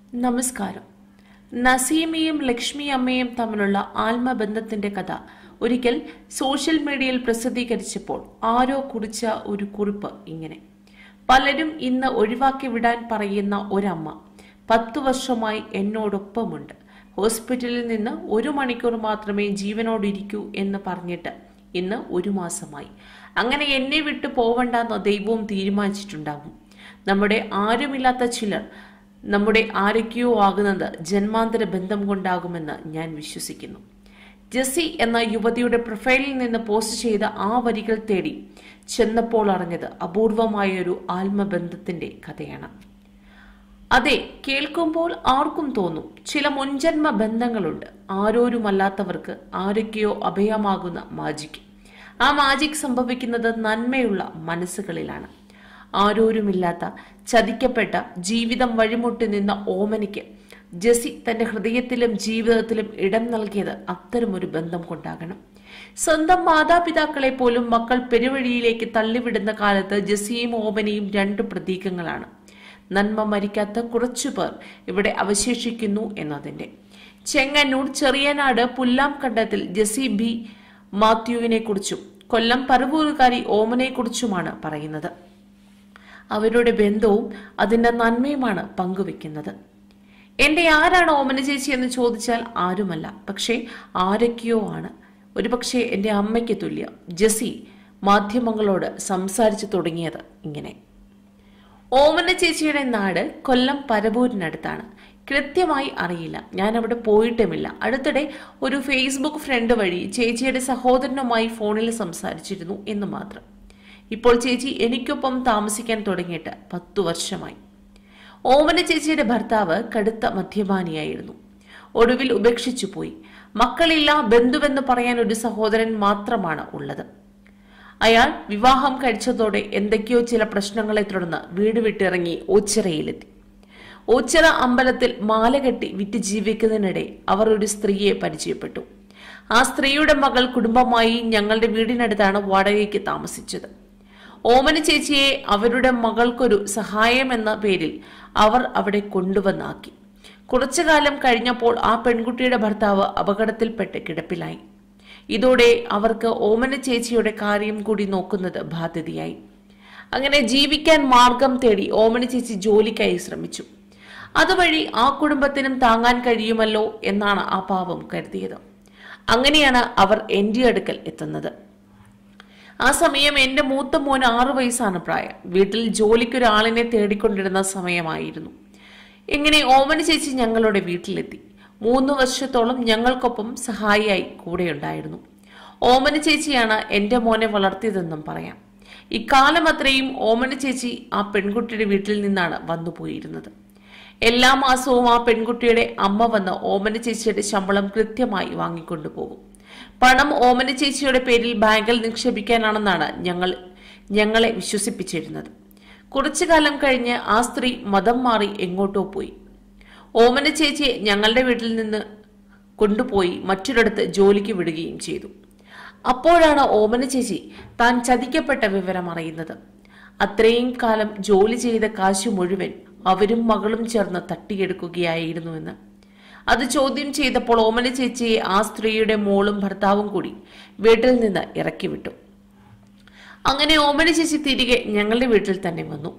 നമസ്കാരം നസീമയും ലക്ഷ്മി അമ്മയും തമ്മിലുള്ള ആത്മബന്ധത്തിന്റെ കഥ ഒരിക്കൽ സോഷ്യൽ മീഡിയയിൽ പ്രസിദ്ധീകരിച്ചപ്പോൾ ആരോ കുറിച്ച ഒരു കുറിപ്പ് ഇങ്ങനെ പലരും ഇന്ന് ഒഴിവാക്കി വിടാൻ പറയുന്ന ഒരമ്മ പത്തു വർഷമായി എന്നോടൊപ്പമുണ്ട് ഹോസ്പിറ്റലിൽ നിന്ന് ഒരു മണിക്കൂർ മാത്രമേ ജീവനോടിരിക്കൂ എന്ന് പറഞ്ഞിട്ട് ഇന്ന് ഒരു മാസമായി അങ്ങനെ എന്നെ വിട്ടു പോവണ്ടെന്ന് ദൈവവും തീരുമാനിച്ചിട്ടുണ്ടാകും നമ്മുടെ ആരുമില്ലാത്ത ചിലർ നമ്മുടെ ആരൊക്കെയോ ആകുന്നത് ജന്മാന്തര ബന്ധം കൊണ്ടാകുമെന്ന് ഞാൻ വിശ്വസിക്കുന്നു ജെസ്സി എന്ന യുവതിയുടെ പ്രൊഫൈലിൽ നിന്ന് പോസ്റ്റ് ചെയ്ത ആ വരികൾ തേടി ചെന്നപ്പോൾ അറിഞ്ഞത് അപൂർവമായ ഒരു ആത്മബന്ധത്തിന്റെ കഥയാണ് അതെ കേൾക്കുമ്പോൾ ആർക്കും തോന്നും ചില മുൻജന്മ ബന്ധങ്ങളുണ്ട് ആരോരുമല്ലാത്തവർക്ക് ആരൊക്കെയോ അഭയമാകുന്ന മാജിക് ആ മാജിക് സംഭവിക്കുന്നത് നന്മയുള്ള മനസ്സുകളിലാണ് ആരോരുമില്ലാത്ത ചതിക്കപ്പെട്ട ജീവിതം വഴിമുട്ടി നിന്ന ഓമനിക്ക് ജെസി തന്റെ ഹൃദയത്തിലും ജീവിതത്തിലും ഇടം നൽകിയത് അത്തരമൊരു ബന്ധം കൊണ്ടാകണം സ്വന്തം മാതാപിതാക്കളെ പോലും മക്കൾ പെരുവഴിയിലേക്ക് തള്ളിവിടുന്ന കാലത്ത് ജെസിയും ഓമനയും രണ്ട് പ്രതീകങ്ങളാണ് നന്മ മരിക്കാത്ത കുറച്ചുപേർ ഇവിടെ അവശേഷിക്കുന്നു എന്നതിന്റെ ചെങ്ങന്നൂർ ചെറിയനാട് പുല്ലാം കണ്ടത്തിൽ ജെസി ബി മാത്യുവിനെ കുറിച്ചും കൊല്ലം പരവൂരുകാരി ഓമനെ കുറിച്ചുമാണ് പറയുന്നത് അവരുടെ ബന്ധവും അതിന്റെ നന്മയുമാണ് പങ്കുവെക്കുന്നത് എന്റെ ആരാണ് ഓമന ചേച്ചി എന്ന് ചോദിച്ചാൽ ആരുമല്ല പക്ഷേ ആരൊക്കെയോ ആണ് ഒരുപക്ഷെ എന്റെ അമ്മയ്ക്ക് തുല്യം ജെസി മാധ്യമങ്ങളോട് സംസാരിച്ചു തുടങ്ങിയത് ഇങ്ങനെ ഓമന ചേച്ചിയുടെ നാട് കൊല്ലം പരവൂരിനടുത്താണ് കൃത്യമായി അറിയില്ല ഞാൻ അവിടെ പോയിട്ടുമില്ല അടുത്തിടെ ഒരു ഫേസ്ബുക്ക് ഫ്രണ്ട് വഴി ചേച്ചിയുടെ സഹോദരനുമായി ഫോണിൽ സംസാരിച്ചിരുന്നു എന്ന് മാത്രം ഇപ്പോൾ ചേച്ചി എനിക്കൊപ്പം താമസിക്കാൻ തുടങ്ങിയിട്ട് പത്തു വർഷമായി ഓമന ചേച്ചിയുടെ ഭർത്താവ് കടുത്ത മദ്യപാനിയായിരുന്നു ഒടുവിൽ ഉപേക്ഷിച്ചു പോയി മക്കളില്ല ബന്ധുവെന്ന് പറയാൻ ഒരു സഹോദരൻ മാത്രമാണ് ഉള്ളത് അയാൾ വിവാഹം കഴിച്ചതോടെ എന്തൊക്കെയോ ചില പ്രശ്നങ്ങളെ തുടർന്ന് വീട് വിട്ടിറങ്ങി ഓച്ചിറയിലെത്തി ഓച്ചിറ അമ്പലത്തിൽ മാല കെട്ടി വിറ്റ് ജീവിക്കുന്നതിനിടെ അവർ ഒരു സ്ത്രീയെ പരിചയപ്പെട്ടു ആ സ്ത്രീയുടെ മകൾ കുടുംബമായി ഞങ്ങളുടെ വീടിനടുത്താണ് വാടകയ്ക്ക് താമസിച്ചത് ഓമന ചേച്ചിയെ അവരുടെ മകൾക്കൊരു സഹായം എന്ന പേരിൽ അവർ അവിടെ കൊണ്ടുവന്നാക്കി കുറച്ചു കാലം കഴിഞ്ഞപ്പോൾ ആ പെൺകുട്ടിയുടെ ഭർത്താവ് അപകടത്തിൽപ്പെട്ട് കിടപ്പിലായി ഇതോടെ അവർക്ക് ഓമന ചേച്ചിയുടെ കാര്യം കൂടി നോക്കുന്നത് ബാധ്യതയായി അങ്ങനെ ജീവിക്കാൻ മാർഗം തേടി ഓമന ചേച്ചി ജോലിക്കായി ശ്രമിച്ചു അതുവഴി ആ കുടുംബത്തിനും താങ്ങാൻ കഴിയുമല്ലോ എന്നാണ് ആ പാവം കരുതിയത് അങ്ങനെയാണ് അവർ എന്റെ അടുക്കൽ എത്തുന്നത് ആ സമയം എന്റെ മൂത്ത മോന് ആറു വയസ്സാണ് പ്രായം വീട്ടിൽ ജോലിക്കൊരാളിനെ തേടിക്കൊണ്ടിരുന്ന സമയമായിരുന്നു ഇങ്ങനെ ഓമന ചേച്ചി ഞങ്ങളുടെ വീട്ടിലെത്തി മൂന്ന് വർഷത്തോളം ഞങ്ങൾക്കൊപ്പം സഹായിയായി കൂടെയുണ്ടായിരുന്നു ഓമന ചേച്ചിയാണ് എന്റെ മോനെ വളർത്തിയതെന്നും പറയാം ഇക്കാലം അത്രയും ഓമന ചേച്ചി ആ പെൺകുട്ടിയുടെ വീട്ടിൽ നിന്നാണ് വന്നുപോയിരുന്നത് എല്ലാ മാസവും ആ പെൺകുട്ടിയുടെ അമ്മ വന്ന് ഓമന ചേച്ചിയുടെ ശമ്പളം കൃത്യമായി വാങ്ങിക്കൊണ്ടുപോകും പണം ഓമന ചേച്ചിയുടെ പേരിൽ ബാങ്കിൽ നിക്ഷേപിക്കാനാണെന്നാണ് ഞങ്ങൾ ഞങ്ങളെ വിശ്വസിപ്പിച്ചിരുന്നത് കുറച്ചു കാലം കഴിഞ്ഞ് ആ സ്ത്രീ മതം മാറി എങ്ങോട്ടോ പോയി ഓമന ചേച്ചിയെ ഞങ്ങളുടെ വീട്ടിൽ നിന്ന് കൊണ്ടുപോയി മറ്റൊരിടത്ത് ജോലിക്ക് വിടുകയും ചെയ്തു അപ്പോഴാണ് ഓമന ചേച്ചി താൻ ചതിക്കപ്പെട്ട വിവരം അറിയുന്നത് അത്രയും കാലം ജോലി ചെയ്ത കാശ് മുഴുവൻ അവരും മകളും ചേർന്ന് തട്ടിയെടുക്കുകയായിരുന്നുവെന്ന് അത് ചോദ്യം ചെയ്തപ്പോൾ ഓമന ചേച്ചിയെ ആ സ്ത്രീയുടെ മോളും ഭർത്താവും കൂടി വീട്ടിൽ നിന്ന് ഇറക്കി വിട്ടു അങ്ങനെ ഓമന ചേച്ചി തിരികെ ഞങ്ങളുടെ വീട്ടിൽ തന്നെ വന്നു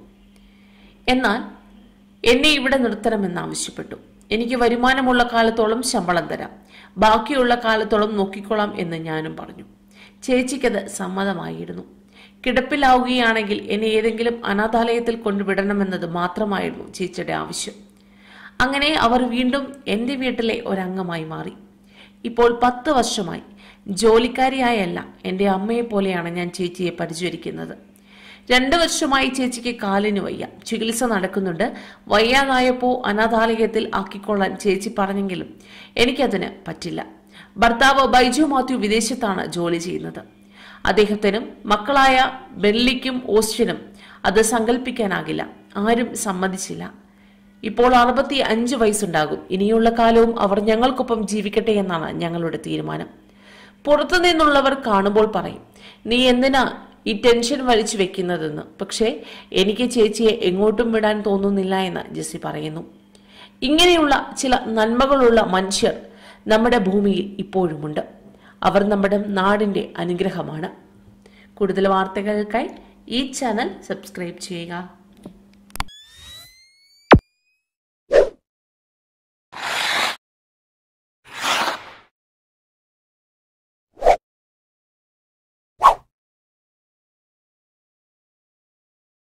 എന്നാൽ എന്നെ ഇവിടെ നിർത്തണമെന്ന് ആവശ്യപ്പെട്ടു എനിക്ക് വരുമാനമുള്ള കാലത്തോളം ശമ്പളം തരാം ബാക്കിയുള്ള കാലത്തോളം നോക്കിക്കൊള്ളാം എന്ന് ഞാനും പറഞ്ഞു ചേച്ചിക്കത് സമ്മതമായിരുന്നു കിടപ്പിലാവുകയാണെങ്കിൽ എന്നെ ഏതെങ്കിലും അനാഥാലയത്തിൽ കൊണ്ടുവിടണമെന്നത് മാത്രമായിരുന്നു ചേച്ചിയുടെ ആവശ്യം അങ്ങനെ അവർ വീണ്ടും എൻ്റെ വീട്ടിലെ ഒരംഗമായി മാറി ഇപ്പോൾ പത്ത് വർഷമായി ജോലിക്കാരിയായല്ല എൻ്റെ അമ്മയെ പോലെയാണ് ഞാൻ ചേച്ചിയെ പരിചരിക്കുന്നത് രണ്ടു വർഷമായി ചേച്ചിക്ക് കാലിന് വയ്യ ചികിത്സ നടക്കുന്നുണ്ട് വയ്യാതായപ്പോ അനാഥാലയത്തിൽ ആക്കിക്കൊള്ളാൻ ചേച്ചി പറഞ്ഞെങ്കിലും എനിക്കതിന് പറ്റില്ല ഭർത്താവ് ബൈജു മാത്യു വിദേശത്താണ് ജോലി ചെയ്യുന്നത് അദ്ദേഹത്തിനും മക്കളായ ബെല്ലിക്കും ഓസ്റ്റിനും അത് സങ്കല്പിക്കാനാകില്ല ആരും സമ്മതിച്ചില്ല ഇപ്പോൾ അറുപത്തി അഞ്ച് വയസ്സുണ്ടാകും ഇനിയുള്ള കാലവും അവർ ഞങ്ങൾക്കൊപ്പം ജീവിക്കട്ടെ എന്നാണ് ഞങ്ങളുടെ തീരുമാനം പുറത്തു നിന്നുള്ളവർ കാണുമ്പോൾ പറയും നീ എന്തിനാ ഈ ടെൻഷൻ വലിച്ചു വെക്കുന്നതെന്ന് പക്ഷേ എനിക്ക് ചേച്ചിയെ എങ്ങോട്ടും വിടാൻ തോന്നുന്നില്ല എന്ന് ജെസ്സി പറയുന്നു ഇങ്ങനെയുള്ള ചില നന്മകളുള്ള മനുഷ്യർ നമ്മുടെ ഭൂമിയിൽ ഇപ്പോഴുമുണ്ട് അവർ നമ്മുടെ നാടിന്റെ അനുഗ്രഹമാണ് കൂടുതൽ വാർത്തകൾക്കായി ഈ ചാനൽ സബ്സ്ക്രൈബ് ചെയ്യുക